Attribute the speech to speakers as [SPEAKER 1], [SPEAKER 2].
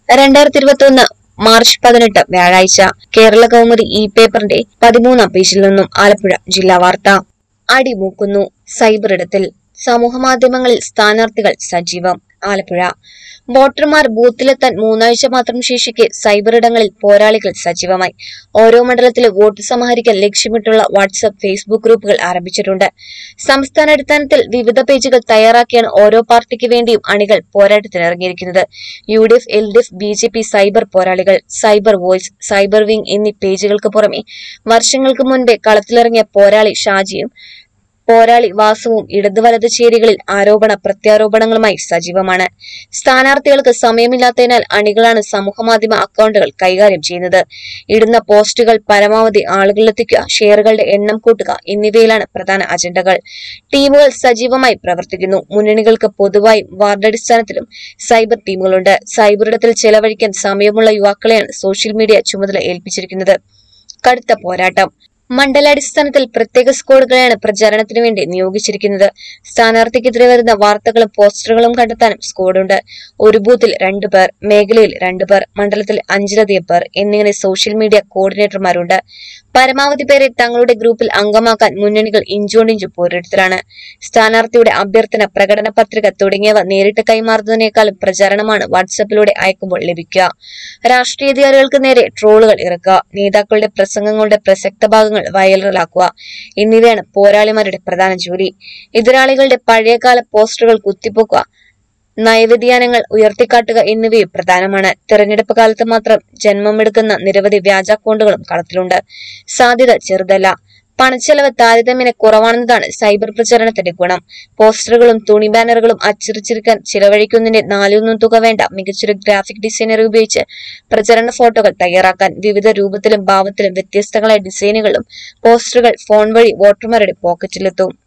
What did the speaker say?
[SPEAKER 1] രണ്ടായിരത്തി ഇരുപത്തി ഒന്ന് മാർച്ച് പതിനെട്ട് വ്യാഴാഴ്ച കേരള കൗമുദി ഇ പേപ്പറിന്റെ പതിമൂന്നാം പേജിൽ നിന്നും ആലപ്പുഴ ജില്ലാ വാർത്ത അടിമൂക്കുന്നു സൈബർ ഇടത്തിൽ സമൂഹമാധ്യമങ്ങളിൽ സ്ഥാനാർത്ഥികൾ സജീവം ആലപ്പുഴ വോട്ടർമാർ ബൂത്തിലെത്താൻ മൂന്നാഴ്ച മാത്രം ശേഷിക്കെ സൈബർ ഇടങ്ങളിൽ പോരാളികൾ സജീവമായി ഓരോ മണ്ഡലത്തിലും വോട്ട് സമാഹരിക്കാൻ ലക്ഷ്യമിട്ടുള്ള വാട്സ്ആപ്പ് ഫേസ്ബുക്ക് ഗ്രൂപ്പുകൾ ആരംഭിച്ചിട്ടുണ്ട് സംസ്ഥാന അടിസ്ഥാനത്തിൽ വിവിധ പേജുകൾ തയ്യാറാക്കിയാണ് ഓരോ പാർട്ടിക്ക് വേണ്ടിയും അണികൾ പോരാട്ടത്തിനിറങ്ങിയിരിക്കുന്നത് U D F L D F B J P cyber പോരാളികൾ സൈബർ വോയ്സ് സൈബർ വിംഗ് എന്നീ പേജുകൾക്ക് പുറമെ വർഷങ്ങൾക്ക് മുൻപേ കളത്തിലിറങ്ങിയ പോരാളി ഷാജിയും പോരാളി വാസുവും ഇടതു വലത് ചേരികളിൽ ആരോപണ പ്രത്യാരോപണങ്ങളുമായി സജീവമാണ് സ്ഥാനാർത്ഥികൾക്ക് സമയമില്ലാത്തതിനാൽ അണികളാണ് സമൂഹമാധ്യമ അക്കൗണ്ടുകൾ കൈകാര്യം ചെയ്യുന്നത് ഇടുന്ന പോസ്റ്റുകൾ പരമാവധി ആളുകളിലെത്തിക്കുക ഷെയറുകളുടെ എണ്ണം കൂട്ടുക എന്നിവയിലാണ് പ്രധാന അജണ്ടകൾ ടീമുകൾ സജീവമായി പ്രവർത്തിക്കുന്നു മുന്നണികൾക്ക് പൊതുവായും വാർഡടിസ്ഥാനത്തിലും സൈബർ ടീമുകളുണ്ട് സൈബർ ഇടത്തിൽ ചെലവഴിക്കാൻ സമയമുള്ള യുവാക്കളെയാണ് സോഷ്യൽ മീഡിയ ചുമതല ഏൽപ്പിച്ചിരിക്കുന്നത് കടുത്ത പോരാട്ടം മണ്ഡലാടിസ്ഥാനത്തിൽ പ്രത്യേക സ്ക്വാഡുകളെയാണ് പ്രചാരണത്തിന് വേണ്ടി നിയോഗിച്ചിരിക്കുന്നത് സ്ഥാനാർത്ഥിക്കെതിരെ വരുന്ന വാർത്തകളും പോസ്റ്ററുകളും കണ്ടെത്താനും സ്ക്വാഡുണ്ട് ഒരു ബൂത്തിൽ രണ്ടു പേർ മേഖലയിൽ രണ്ടു പേർ മണ്ഡലത്തിൽ അഞ്ചിലധികം പേർ എന്നിങ്ങനെ സോഷ്യൽ മീഡിയ കോർഡിനേറ്റർമാരുണ്ട് പരമാവധി പേരെ തങ്ങളുടെ ഗ്രൂപ്പിൽ അംഗമാക്കാൻ മുന്നണികൾ ഇഞ്ചോടിഞ്ചു പോരെടുത്തലാണ് സ്ഥാനാർത്ഥിയുടെ അഭ്യർത്ഥന പ്രകടന പത്രിക തുടങ്ങിയവ നേരിട്ട് കൈമാറുന്നതിനേക്കാളും പ്രചാരണമാണ് വാട്സാപ്പിലൂടെ അയക്കുമ്പോൾ ലഭിക്കുക രാഷ്ട്രീയധികാരികൾക്ക് നേരെ ട്രോളുകൾ ഇറക്കുക നേതാക്കളുടെ പ്രസംഗങ്ങളുടെ പ്രസക്ത ഭാഗങ്ങൾ വൈറലാക്കുക എന്നിവയാണ് പോരാളിമാരുടെ പ്രധാന ജോലി എതിരാളികളുടെ പഴയകാല പോസ്റ്ററുകൾ കുത്തിപ്പൊക്കുക നയവ്യതിയാനങ്ങൾ ഉയർത്തിക്കാട്ടുക എന്നിവയും പ്രധാനമാണ് തെരഞ്ഞെടുപ്പ് കാലത്ത് മാത്രം ജന്മമെടുക്കുന്ന നിരവധി വ്യാജ അക്കൗണ്ടുകളും കളത്തിലുണ്ട് സാധ്യത ചെറുതല്ല പണച്ചെലവ് താരതമ്യേന കുറവാണെന്നതാണ് സൈബർ പ്രചരണത്തിന്റെ ഗുണം പോസ്റ്ററുകളും തുണി ബാനറുകളും അച്ചടിച്ചിരിക്കാൻ ചിലവഴിക്കുന്നതിന്റെ നാലൊന്നും തുക വേണ്ട മികച്ചൊരു ഗ്രാഫിക് ഡിസൈനറെ ഉപയോഗിച്ച് പ്രചരണ ഫോട്ടോകൾ തയ്യാറാക്കാൻ വിവിധ രൂപത്തിലും ഭാവത്തിലും വ്യത്യസ്തങ്ങളായ ഡിസൈനുകളും പോസ്റ്ററുകൾ ഫോൺ വഴി വോട്ടർമാരുടെ പോക്കറ്റിലെത്തും